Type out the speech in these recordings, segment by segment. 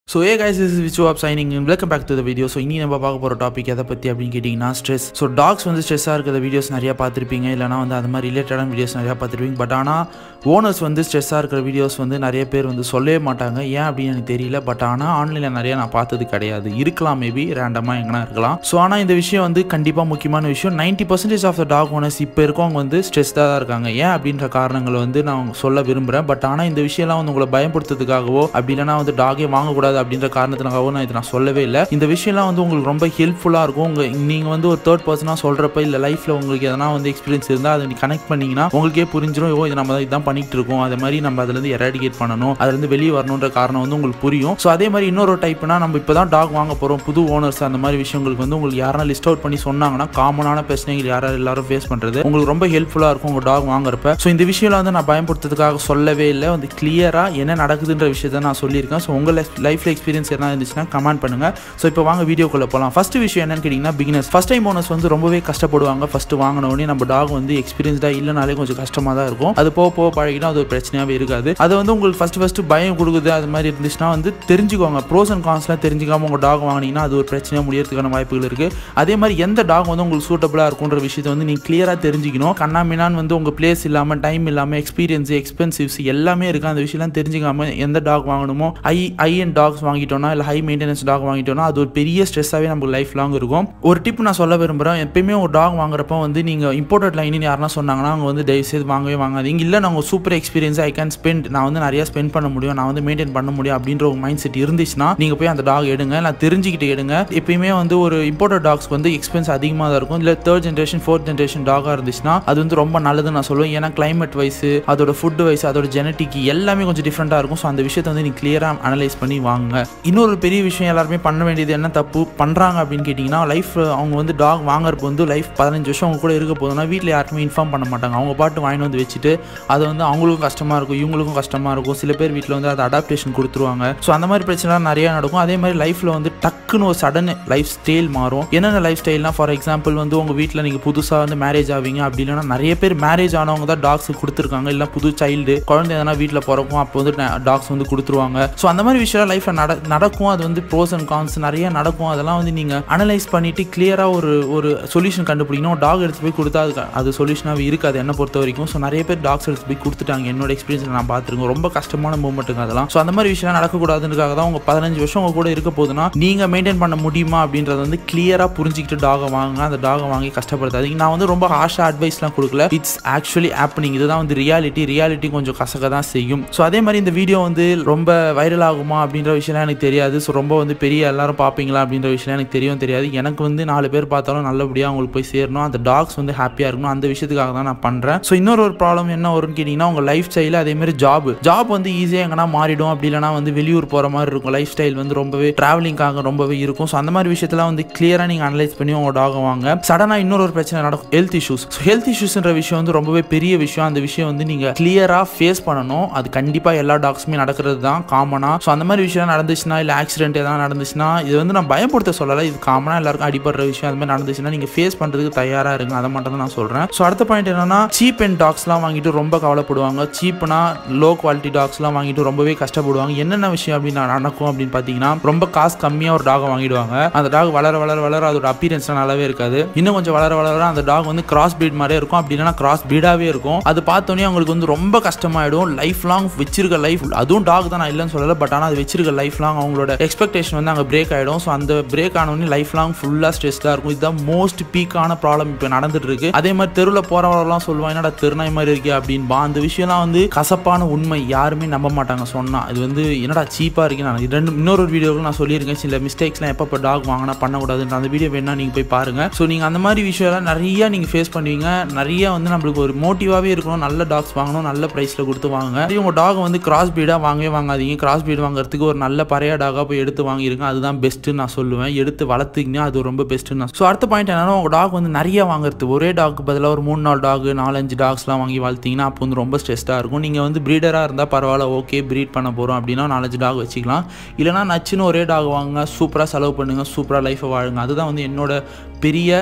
so hey guys is விச் ஆப் சைனிங் welcome back to the video so இனி நம்ம பார்க்க போகிற டாபிக் எதை பற்றி அப்படின்னு கேட்டிங்கன்னா ஸ்ட்ரெஸ் ஸோ டாக்ஸ் வந்து ஸ்ட்ரெஸ்ஸாக இருக்கிற வீடியோஸ் நிறையா பார்த்துருப்பீங்க இல்லைனா வந்து அது மாதிரி ரிலேட்டடான வீடியோஸ் நிறையா பார்த்துருப்பீங்க பட் ஆனால் ஓனர்ஸ் வந்து ஸ்ட்ரெஸ்ஸாக இருக்கிற வீடியோஸ் வந்து நிறைய பேர் வந்து சொல்லவே மாட்டாங்க ஏன் அப்படின்னு எனக்கு தெரியல பட் ஆனால் ஆன்லைனில் நிறைய நான் பார்த்தது கிடையாது இருக்கலாம் மேபி ரேண்டமாக எங்கன்னா இருக்கலாம் ஸோ ஆனால் இந்த விஷயம் வந்து கண்டிப்பாக முக்கியமான விஷயம் ninety percentage of the dog owners இப்போ இருக்கவங்க வந்து ஸ்ட்ரெஸ்டாக தான் இருக்காங்க ஏன் அப்படின்ற காரணங்களை வந்து நான் சொல்ல விரும்புகிறேன் பட் ஆனால் இந்த விஷயம்லாம் வந்து உங்களை பயப்படுத்துறதுக்காகவோ அப்படி இல்லைனா வந்து டாகே வாங்கக்கூடாது அப்படின்ற காரணத்தினாகவும் நான் இதை நான் சொல்லவே இல்லை இந்த விஷயம்லாம் வந்து உங்களுக்கு ரொம்ப ஹெல்ப்ஃபுல்லாக இருக்கும் உங்கள் நீங்கள் வந்து ஒரு தேர்ட் பர்சனாக சொல்கிறப்ப இல்லை லைஃப்பில் உங்களுக்கு எதனா வந்து எக்ஸ்பீரியன்ஸ் இருந்தால் அதை நீங்கள் கனெக்ட் பண்ணிங்கன்னா உங்களுக்கே புரிஞ்சிடும் ஓ இது நம்ம இதான் பண்ணிட்டு இருக்கோம் அதே மாதிரி நம்ம அதுலேருந்து எராடிகேட் பண்ணணும் அதுலேருந்து வெளியே வரணுன்ற காரணம் வந்து உங்களுக்கு புரியும் ஸோ அதே மாதிரி இன்னொரு டைப்னா நம்ம இப்போ தான் டாக் வாங்க போகிறோம் புது ஓனர்ஸ் அந்த மாதிரி விஷயங்களுக்கு வந்து உங்களுக்கு யாரா லிஸ்ட் அவுட் பண்ணி சொன்னாங்கன்னா காமனான பிரச்சனைகள் யாராவது எல்லாரும் ஃபேஸ் பண்ணுறது உங்களுக்கு ரொம்ப ஹெல்ப்ஃபுல்லாக இருக்கும் உங்கள் டாக் வாங்குறப்ப ஸோ இந்த விஷயம்லாம் வந்து நான் பயன்படுத்துறதுக்காக சொல்லவே இல்லை வந்து கிளியராக என்ன நடக்குதுன்ற விஷயத்த நான் சொல்லியிருக்கேன் ஸோ உங்கள் லைஃப்பில் எக்ஸ்பீரியன்ஸ் எதனா இருந்துச்சுன்னா கமெண்ட் பண்ணுங்கள் ஸோ இப்போ வாங்க வீடியோக்குள்ளே போகலாம் ஃபர்ஸ்ட் விஷயம் என்னன்னு கேட்டிங்கன்னா பிகினர்ஸ் ஃபஸ்ட் டைம் ஓனர்ஸ் வந்து ரொம்பவே கஷ்டப்படுவாங்க ஃபஸ்ட்டு வாங்கின உடனே நம்ம டாக் வந்து எக்ஸ்பீரியன்ஸ்டாக இல்லைனாலே கொஞ்சம் கஷ்டமாக தான் இருக்கும் அது போக போக பழகினா அது ஒரு பிரச்சனையாகவே இருக்காது அது வந்து உங்களுக்கு ஃபஸ்ட்டு ஃபஸ்ட்டு பயம் கொடுக்குது அது மாதிரி இருந்துச்சுன்னா வந்து தெரிஞ்சுக்கோங்க ப்ரோஸ் அண்ட் கான்ஸ்லாம் தெரிஞ்சுக்காம உங்கள் டாக் வாங்கினீங்கன்னா அது ஒரு பிரச்சனையாக முடியறதுக்கான வாய்ப்புகள் இருக்குது அதே மாதிரி எந்த டாக் வந்து உங்களுக்கு சூட்டபுளாக இருக்குன்ற விஷயத்தை வந்து நீங்கள் கிளியராக தெரிஞ்சுக்கணும் கண்ணாமினான் வந்து உங்கள் பிளேஸ் இல்லாமல் டைம் இல்லாமல் எக்ஸ்பீரியன்ஸ் எக்ஸ்பென்சிவ்ஸ் எல்லாமே இருக்குது அந்த விஷயம்லாம் தெரிஞ்சுக்காம எந்த டாக் வாங்கணுமோ ஐ ஐ அண்ட் டாக்ஸ் வாங்கிட்டோம்னா இல்லை ஹை மெயின்டெனன்ஸ் டாக் வாங்கிட்டோம்னா அது ஒரு பெரிய ஸ்ட்ரெஸ்ஸாகவே நமக்கு லைஃப் லாங் இருக்கும் ஒரு டிப் நான் சொல்ல விரும்புகிறேன் எப்பயுமே ஒரு டாக் வாங்குறப்ப வந்து நீங்கள் இம்போர்ட்டட் லைனின்னு யாருன்னா சொன்னாங்கன்னா அவங்க வந்து தயவு செய்து வாங்கவே வாங்காதீங்க இல்லை நாங்கள் super experience I can spend நான் வந்து நிறைய ஸ்பெண்ட் பண்ண முடியும் நான் வந்து மெயின்டைன் பண்ண முடியும் அப்படின்ற ஒரு மைண்ட் செட் இருந்துச்சுன்னா நீங்கள் போய் அந்த டாக் எடுங்க நான் தெரிஞ்சுக்கிட்டு எடுங்க எப்பயுமே வந்து ஒரு இம்போர்ட்டட் டாக்ஸ் வந்து எக்ஸ்பென்ஸ் அதிகமாக தான் இருக்கும் இல்லை தேர்ட் ஜென்ரேஷன் ஃபோர்த் ஜென்ரேஷன் டாகாக இருந்துச்சுன்னா அது வந்து ரொம்ப நல்லதுன்னு நான் சொல்லுவேன் ஏன்னா கிளைமேட் வைஸ் அதோட ஃபுட் வைஸ் அதோட ஜெனட்டிக் எல்லாமே கொஞ்சம் டிஃப்ரெண்ட்டாக இருக்கும் ஸோ அந்த விஷயத்தை வந்து நீங்கள் கிளியராக அனலைஸ் பண்ணி வாங்க இன்னொரு பெரிய விஷயம் எல்லாருமே பண்ண வேண்டியது என்ன தப்பு பண்ணுறாங்க அப்படின்னு கேட்டிங்கன்னா லைஃப் அவங்க வந்து டாக் வாங்குறப்ப வந்து லைஃப் பதினஞ்சு வருஷம் அவங்க கூட இருக்க போதுன்னா வீட்டில் யாருக்குமே இன்ஃபார்ம் பண்ண மாட்டாங்க அவங்க பாட்டு வாங்கிட்டு வந்து வச்சுட்டு அது வந்து அவங்களுக்கும் கஷ்டமாக இருக்கும் இவங்களுக்கும் கஷ்டமாக இருக்கும் சில பேர் வீட்டில் வந்து அது அடாப்டேஷன் கொடுத்துருவாங்க ஸோ அந்த மாதிரி பிரச்சனைலாம் நிறையா நடக்கும் அதே மாதிரி லைஃப்பில் வந்து டக்குன்னு ஒரு சடன் லைஃப் ஸ்டைல் மாறும் என்னென்ன லைஃப் ஸ்டைல்னா ஃபார் எக்ஸாம்பிள் வந்து உங்கள் வீட்டில் நீங்கள் புதுசாக வந்து மேரேஜ் ஆவீங்க அப்படி இல்லைன்னா நிறைய பேர் மேரேஜ் ஆனவங்க தான் டாக்ஸ் கொடுத்துருக்காங்க இல்லை புது சைல்டு குழந்தை எதனா வீட்டில் பிறக்கும் அப்போ வந்து டாக்ஸ் வந்து கொடுத்துருவாங்க ஸோ அந்த மாதிரி விஷயம் லைஃப்பில் நட நடக்கும் அது வந்து ப்ரோஸ் அண்ட் கான்ஸ் நிறைய நடக்கும் அதெல்லாம் வந்து நீங்கள் அனலைஸ் பண்ணிவிட்டு கிளியராக ஒரு ஒரு சொல்யூஷன் கண்டுபிடிக்கணும் டாக் எடுத்து போய் கொடுத்தா அது அது சொல்யூஷனாகவே இருக்காது என்னை பொறுத்த வரைக்கும் ஸோ நிறைய பேர் டாக்ஸ் எடுத்து போய் கொடுத்துட்டாங்க என்னோட எக்ஸ்பீரியன்ஸ் நான் பார்த்துருக்கேன் ரொம்ப கஷ்டமான மூமெண்ட்டுங்க அதெல்லாம் ஸோ அந்த மாதிரி விஷயம் நடக்கக்கூடாதுன்றதுக்காக தான் உங்கள் பதினஞ்சு வருஷம் உங்க கூட இருக்க போதுன்னா நீங்கள் மெயின்டைன் பண்ண முடியுமா அப்படின்றத வந்து கிளியராக புரிஞ்சுக்கிட்டு டாகை வாங்க அந்த டாகை வாங்கி கஷ்டப்படுத்தாதீங்க நான் வந்து ரொம்ப ஹாஷாக அட்வைஸ்லாம் கொடுக்கல இட்ஸ் ஆக்சுவலி ஆப்பனிங் இதுதான் வந்து ரியாலிட்டி ரியாலிட்டி கொஞ்சம் கசக்க தான் செய்யும் ஸோ அதே மாதிரி இந்த வீடியோ வந்து ரொம்ப வைரல் ஆகுமா அப்படின்ற விஷயம்லாம் எனக்கு தெரியாது ஸோ ரொம்ப வந்து பெரிய எல்லாரும் பார்ப்பீங்களா அப்படின்ற விஷயம் எனக்கு தெரியும் தெரியாது எனக்கு வந்து நாலு பேர் பார்த்தாலும் நல்லபடியாக அவங்களுக்கு போய் சேரணும் அந்த டாக்ஸ் வந்து ஹாப்பியாக இருக்கணும் அந்த விஷயத்துக்காக தான் நான் பண்ணுறேன் ஸோ இன்னொரு ஒரு ப்ராப்ளம் என்ன வரும்னு கேட்டிங்கன்னா உங்கள் லைஃப் ஸ்டைல் அதே மாதிரி ஜாப் ஜாப் வந்து ஈஸியாக எங்கன்னா மாறிடும் அப்படி இல்லைனா வந்து வெளியூர் போகிற மாதிரி இருக்கும் லைஃப் ஸ்டைல் வந்து ரொம்பவே ட்ராவலிங்காக ரொம்பவே இருக்கும் ஸோ அந்த மாதிரி விஷயத்தெல்லாம் வந்து கிளியராக நீங்கள் அனலைஸ் பண்ணி உங்கள் டாகை வாங்க சடனாக இன்னொரு ஒரு பிரச்சனை நடக்கும் ஹெல்த் இஷ்யூஸ் ஸோ ஹெல்த் இஷ்யூஸ்ன்ற விஷயம் வந்து ரொம்பவே பெரிய விஷயம் அந்த விஷயம் வந்து நீங்கள் கிளியராக ஃபேஸ் பண்ணணும் அது கண்டிப்பாக எல்லா டாக்ஸுமே நடக்கிறது தான் காமனாக ஸோ அந்த மாதிரி விஷயம் நடந்துச்சுன்னா இல்லை ஆக்சிடென்ட் எதாவது நடந்துச்சுன்னா இது வந்து நான் பயப்படுத்த சொல்லலை இது காமனாக எல்லாருக்கும் அடிப்படுற விஷயம் அது மாதிரி நடந்துச்சுன்னா நீங்கள் ஃபேஸ் பண்ணுறதுக்கு தயாராக இருங்க அதை மட்டும் தான் நான் சொல்கிறேன் ஸோ அடுத்த பாயிண்ட் என்னன்னா சீப் அண்ட் டாக்ஸ்லாம் வாங்கிட்டு ரொம்ப கவலைப்படுவாங்க சீப்னா லோ குவாலிட்டி டாக்ஸ்லாம் வாங்கிட்டு ரொம்பவே கஷ்டப்படுவாங்க என்னென்ன விஷயம் அப்படின்னு நடக்கும் அப்படின்னு பார்த்தீங்கன்னா ரொம்ப காசு கம்மியாக ஒரு டாகை வாங்கிடுவாங்க அந்த டாக் வளர வளர வளர அதோட அப்பீரன்ஸ்லாம் நல்லாவே இருக்காது இன்னும் கொஞ்சம் வளர வளர அந்த டாக் வந்து கிராஸ் பீட் மாதிரியே இருக்கும் அப்படி இல்லைனா கிராஸ் பீடாகவே இருக்கும் அது பார்த்தோன்னே அவங்களுக்கு வந்து ரொம்ப கஷ்டமாயிடும் லைஃப் லாங் வச்சிருக்க லைஃப் அதுவும் டாக் தான் நான் இல்லைன்னு சொல்லலை பட் ஆனால் அது வச்சிருக்க லைஃப் லாங் அவங்களோட எக்ஸ்பெக்டேஷன் வந்து அங்கே பிரேக் ஆகிடும் ஸோ அந்த பிரேக் ஆனோடனே லைஃப் லாங் ஃபுல்லாக ஸ்ட்ரெஸ்டாக இருக்கும் இதுதான் மோஸ்ட் பீக்கான ப்ராப்ளம் இப்போ நடந்துட்டு இருக்கு அதே மாதிரி தெருவில் போகிறவரெல்லாம் சொல்லுவாங்க என்னடா தெருநாய் மாதிரி இருக்கே அப்படின்பா அந்த விஷயம்லாம் வந்து கசப்பான உண்மை யாருமே நம்ப மாட்டாங்க சொன்னா இது வந்து என்னடா சீப்பாக இருக்கு நான் ரெண்டு இன்னொரு வீடியோவில் நான் சொல்லியிருக்கேன் சில மிஸ்டேக்ஸ்லாம் எப்போ இப்போ டாக் வாங்கினா பண்ணக்கூடாதுன்ற அந்த வீடியோ வேணா நீங்கள் போய் பாருங்க ஸோ நீங்கள் அந்த மாதிரி விஷயம்லாம் நிறைய நீங்கள் ஃபேஸ் பண்ணுவீங்க நிறைய வந்து நம்மளுக்கு ஒரு மோட்டிவாகவே இருக்கணும் நல்ல டாக்ஸ் வாங்கணும் நல்ல ப்ரைஸில் கொடுத்து வாங்க உங்கள் டாக் வந்து கிராஸ் பீடாக வாங்கவே வாங்காதீங்க கிராஸ் பீட் வாங்குறதுக்கு ஒரு நல்ல பறைய டாகாக போய் எடுத்து வாங்கிருங்க அதுதான் பெஸ்ட்டுன்னு நான் சொல்லுவேன் எடுத்து வளர்த்துக்கிங்கன்னா அது ரொம்ப பெஸ்ட்டுன்னு நான் ஸோ அடுத்த பாயிண்ட் என்னன்னா உங்கள் டாக் வந்து நிறைய வாங்குறது ஒரே டாக்கு பதிலாக ஒரு மூணு நாலு டாக் நாலஞ்சு டாக்ஸ்லாம் வாங்கி வளர்த்தீங்கன்னா அப்போ வந்து ரொம்ப ஸ்ட்ரெஸ்டாக இருக்கும் நீங்கள் வந்து ப்ரீடராக இருந்தால் பரவாயில்ல ஓகே ப்ரீட் பண்ண போகிறோம் அப்படின்னா நாலஞ்சு டாக் வச்சுக்கலாம் இல்லைனா நச்சுன்னு ஒரே டாக் வாங்க சூப்பராக செலவு பண்ணுங்கள் சூப்பராக லைஃப்பை வாழுங்க அதுதான் வந்து என்னோட பெரிய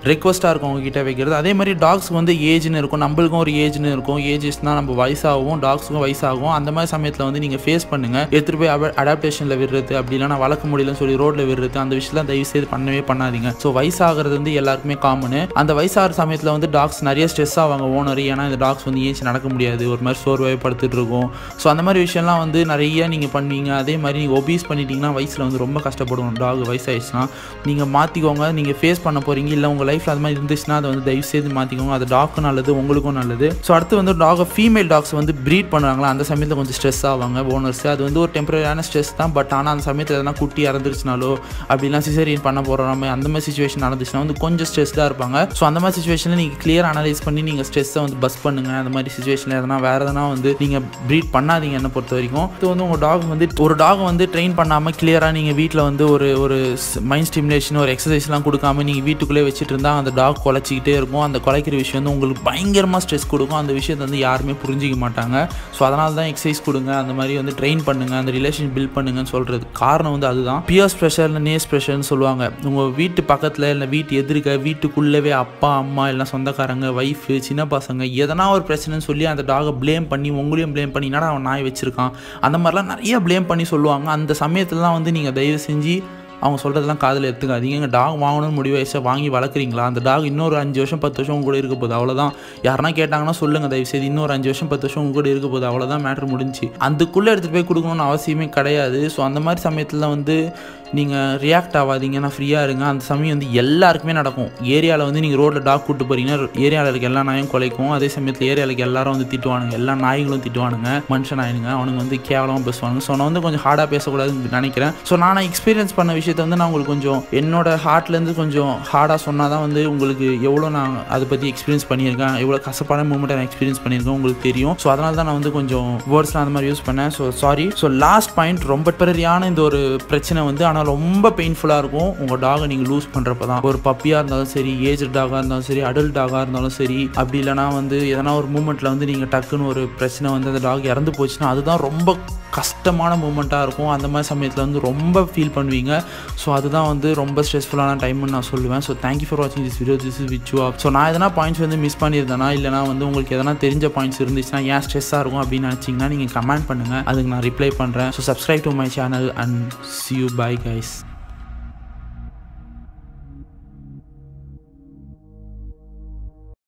ரெக்வஸ்ட்டாக இருக்கும் உங்ககிட்ட வைக்கிறது அதே மாதிரி டாக்ஸ்க்கு வந்து ஏஜ்னு இருக்கும் நம்மளுக்கும் ஒரு ஏஜ்னு இருக்கும் ஏஜஸ்னால் நம்ம வயசாகும் டாக்ஸுக்கும் வயசாகும் அந்த மாதிரி சமயத்தில் வந்து நீங்கள் ஃபேஸ் பண்ணுங்கள் எடுத்துகிட்டு போய் அடாப்டேஷனில் விடுறது அப்படி இல்லைனா வளர்க்க முடியலன்னு சொல்லி ரோட்டில் விடுறது அந்த விஷயத்தில் தயவு செய்து பண்ணவே பண்ணாதீங்க ஸோ வயசாகிறது வந்து எல்லாருக்குமே காமனு அந்த வயசாகிற சமயத்தில் வந்து டாக்ஸ் நிறைய ஸ்ட்ரெஸ் ஆவாங்க ஓனர் ஏன்னா இந்த டாக்ஸ் வந்து ஏஞ்சி நடக்க முடியாது ஒரு மாதிரி சோர்வாகவே படுத்துட்டு இருக்கும் ஸோ அந்த மாதிரி விஷயம்லாம் வந்து நிறைய நீங்கள் பண்ணுவீங்க அதே மாதிரி நீங்கள் ஒபீஸ் பண்ணிட்டீங்கன்னா வயசில் வந்து ரொம்ப கஷ்டப்படும் டாக் வயசாயிடுச்சுன்னா நீங்கள் மாற்றிக்கோங்க நீங்கள் ஃபேஸ் பண்ண போகிறீங்க இல்லை உங்கள் லைஃப்பில் அது மாதிரி இருந்துச்சுன்னா அதை வந்து தயவு செய்து மாற்றிக்கோங்க அது டாக்கும் நல்லது உங்களுக்கும் நல்லது ஸோ அடுத்து வந்து டாகை ஃபீமேல் டாக்ஸ் வந்து ப்ரீட் பண்ணுறாங்களா அந்த சமயத்தில் கொஞ்சம் ஸ்ட்ரெஸ் ஆவாங்க ஓனர்ஸ் அது வந்து ஒரு டெம்பரரியான ஸ்ட்ரெஸ் தான் பட் ஆனால் அந்த சமயத்தில் எதனா குட்டி இறந்துருச்சுனாலோ அப்படிலாம் சிசரியன் பண்ண போகிறோம் அந்த மாதிரி சுச்சுவேஷன் நடந்துச்சுன்னா வந்து கொஞ்சம் ஸ்ட்ரெஸ்டாக இருப்பாங்க ஸோ அந்த மாதிரி சுச்சுவேஷனில் நீங்கள் கிளியர் அனலைஸ் பண்ணி நீங்கள் ஸ்ட்ரெஸ்ஸை வந்து பஸ் பண்ணுங்கள் அந்த மாதிரி சுச்சுவேஷனில் எதனா வேறு எதனா வந்து நீங்கள் ப்ரீட் பண்ணாதீங்க என்னை பொறுத்த வரைக்கும் இது வந்து உங்கள் டாக் வந்து ஒரு டாக் வந்து ட்ரெயின் பண்ணாமல் கிளியராக நீங்கள் வீட்டில் வந்து ஒரு ஒரு மைண்ட் ஸ்டிமுலேஷன் ஒரு எக்ஸசைஸ்லாம் கொடுக்காம நீங்கள் வீட்டுக்குள்ளே வச்சுட்டு இருந்தால் அந்த டாக் குலைச்சிக்கிட்டே இருக்கும் அந்த குலைக்கிற விஷயம் வந்து உங்களுக்கு பயங்கரமாக ஸ்ட்ரெஸ் கொடுக்கும் அந்த விஷயத்தை வந்து யாருமே புரிஞ்சிக்க மாட்டாங்க ஸோ அதனால தான் எக்ஸசைஸ் கொடுங்க அந்த மாதிரி வந்து ட்ரெயின் பண்ணுங்கள் அந்த ரிலேஷன் பில்ட் பண்ணுங்கன்னு சொல்கிறது காரணம் வந்து அதுதான் பியர்ஸ் ப்ரெஷர் இல்லை நேஸ் ப்ரெஷர்னு சொல்லுவாங்க உங்கள் வீட்டு பக்கத்தில் இல்லை வீட்டு எதிர்க்க வீட்டுக்குள்ளவே அப்பா அம்மா இல்லை சொந்தக்காரங்க ஒய்ஃபு சின்ன பசங்க எதனா ஒரு பிரச்சனைன்னு சொல்லி அந்த டாகை ப்ளேம் பண்ணி உங்களையும் ப்ளேம் பண்ணி என்னடா அவன் நாய் வச்சுருக்கான் அந்த மாதிரிலாம் நிறைய ப்ளேம் பண்ணி சொல்லுவாங்க அந்த சமயத்துலலாம் வந்து நீங்கள் தயவு செஞ்சு அவங்க சொல்கிறதெல்லாம் காதில் எடுத்துக்காதீங்க எங்கள் டாக் வாங்கணும்னு முடிவு வயசாக வாங்கி வளர்க்குறீங்களா அந்த டாக் இன்னொரு அஞ்சு வருஷம் பத்து வருஷம் உங்க கூட இருக்க போகுது அவ்வளோதான் யாருனா கேட்டாங்கன்னா சொல்லுங்கள் தயவுசெய்து இன்னொரு அஞ்சு வருஷம் பத்து வருஷம் உங்க கூட இருக்க போகுது அவ்வளோதான் மேட்ரு முடிஞ்சு அதுக்குள்ளே எடுத்துகிட்டு போய் கொடுக்கணும்னு அவசியமே கிடையாது ஸோ அந்த மாதிரி சமயத்தில் வந்து நீங்கள் ரியாக்ட் ஆகாதீங்க நான் ஃப்ரீயாக இருங்க அந்த சமயம் வந்து எல்லாருக்குமே நடக்கும் ஏரியாவில் வந்து நீங்கள் ரோட்டில் டாக் கூப்பிட்டு போகிறீங்கன்னா ஏரியாவில் இருக்க எல்லா நாயும் குலைக்கும் அதே சமயத்தில் ஏரியாவில் இருக்க எல்லாரும் வந்து திட்டுவானுங்க எல்லா நாய்களும் திட்டுவானுங்க மனுஷன் ஆயிடுங்க அவனுங்க வந்து கேவலமாக பேசுவானுங்க ஸோ நான் வந்து கொஞ்சம் ஹார்டாக பேசக்கூடாதுன்னு நினைக்கிறேன் ஸோ நான் எக்ஸ்பீரியன்ஸ் பண்ண விஷயத்தை வந்து நான் உங்களுக்கு கொஞ்சம் என்னோட ஹார்ட்லேருந்து கொஞ்சம் ஹார்டாக சொன்னால் தான் வந்து உங்களுக்கு எவ்வளோ நான் அதை பற்றி எக்ஸ்பீரியன்ஸ் பண்ணியிருக்கேன் எவ்வளோ கசப்பான மூமெண்ட்டை நான் எக்ஸ்பீரியன்ஸ் பண்ணியிருக்கேன் உங்களுக்கு தெரியும் ஸோ அதனால தான் நான் வந்து கொஞ்சம் வேர்ட்ஸ்லாம் அந்த மாதிரி யூஸ் பண்ணேன் so sorry so last point ரொம்ப பெரியான இந்த ஒரு பிரச்சனை வந்து ஆனால் ரொம்ப பெயின்ஃபுல்லாக இருக்கும் உங்கள் டாகை நீங்கள் லூஸ் பண்ணுறப்ப தான் ஒரு பப்பியாக இருந்தாலும் சரி ஏஜ் டாகாக இருந்தாலும் சரி அடல்ட் டாகாக இருந்தாலும் சரி அப்படி இல்லைனா வந்து எதனா ஒரு மூமெண்ட்டில் வந்து நீங்கள் டக்குன்னு ஒரு பிரச்சனை வந்து அந்த டாக் இறந்து போச்சுன்னா அதுதான் ரொம்ப கஷ்டமான மூமெண்ட்டாக இருக்கும் அந்த மாதிரி சமயத்தில் வந்து ரொம்ப ஃபீல் பண்ணுவீங்க ஸோ அதுதான் வந்து ரொம்ப ஸ்ட்ரெஸ்ஃபுல்லான டைம்னு நான் சொல்லுவேன் ஸோ தேங்க்யூ ஃபார் வாட்சிங் this video this is which you so நான் எதனா பாயிண்ட்ஸ் வந்து மிஸ் பண்ணியிருந்தேனா இல்லைனா வந்து உங்களுக்கு எதனா தெரிஞ்ச பாயிண்ட்ஸ் இருந்துச்சுன்னா ஏன் ஸ்ட்ரெஸ்ஸாக இருக்கும் அப்படின்னு நினச்சிங்கன்னா நீங்கள் கமெண்ட் பண்ணுங்கள் அதுக்கு நான் ரிப்ளை பண்ணுறேன் so subscribe to my channel and see you bye guys